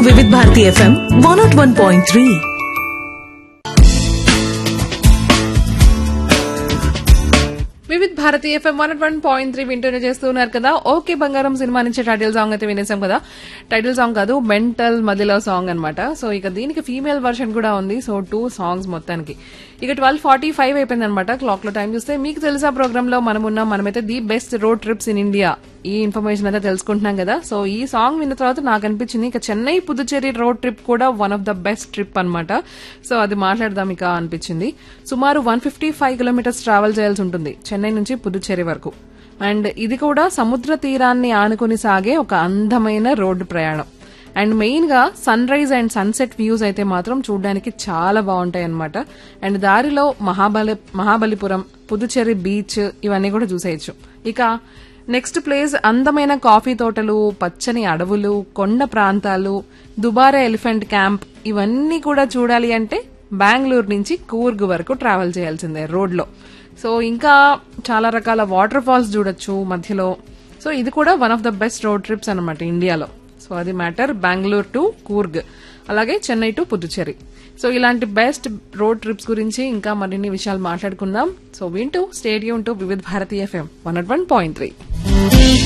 వివిధ Bharati FM one naught one point three Vividh Bharati FM one one point three వింటూనే చేస్తున్నారు కదా ఓకే బంగారం సినిమా నుంచి టైటిల్ సాంగ్ అయితే వినేసాం కదా టైటిల్ సాంగ్ కాదు మెంటల్ మదిలో సాంగ్ అన్నమాట సో ఇక దీనికి ఫీమేల్ వర్షన్ కూడా ఉంది సో టూ సాంగ్స్ మొత్తానికి ఇక ట్వెల్వ్ ఫార్టీ ఫైవ్ అయిపోయింది అనమాట క్లాక్ లో టైం చూస్తే మీకు తెలుసా ప్రోగ్రామ్ లో మనం ఉన్నాం మనమైతే the best road trips in India ఈ ఇన్ఫర్మేషన్ అయితే తెలుసుకుంటున్నాం కదా సో ఈ సాంగ్ విన్న తర్వాత నాకు అనిపించింది ఇక చెన్నై పుదుచ్చేరి రోడ్ ట్రిప్ కూడా one of the best trip అన్నమాట సో అది మాట్లాడదాం ఇక అనిపించింది సుమారు one fifty five kilometres travel చేయాల్సి ఉంటుంది చెన్నై నుంచి పుదుచ్చేరి వరకు అండ్ ఇది కూడా సముద్ర తీరాన్ని ఆనుకుని సాగే ఒక అందమైన రోడ్డు ప్రయాణం అండ్ మెయిన్ గా sunrise and sunset views అయితే మాత్రం చూడడానికి చాలా బాగుంటాయి అనమాట అండ్ దారిలో మహాబలి మహాబలిపురం పుదుచ్చేరి బీచ్ ఇవన్నీ కూడా చూసేయచ్చు ఇక నెక్స్ట్ ప్లేస్ అందమైన కాఫీ తోటలు పచ్చని అడవులు కొండ ప్రాంతాలు దుబారా ఎలిఫెంట్ క్యాంప్ ఇవన్నీ కూడా చూడాలి అంటే బెంగళూరు నుంచి కూర్గ్ వరకు ట్రావెల్ చేయాల్సిందే రోడ్ లో సో ఇంకా చాలా రకాల వాటర్ ఫాల్స్ చూడొచ్చు మధ్యలో సో ఇది కూడా one of the best road trips అనమాట ఇండియాలో సో అది మ్యాటర్ బెంగళూరు టు కూర్గ్ అలాగే చెన్నై టు పుదుచ్చేరి సో ఇలాంటి బెస్ట్ రోడ్ ట్రిప్స్ గురించి ఇంకా మరిన్ని విషయాలు మాట్లాడుకుందాం సో వింటూ stay tuned to Vividh Bharati FM one one point three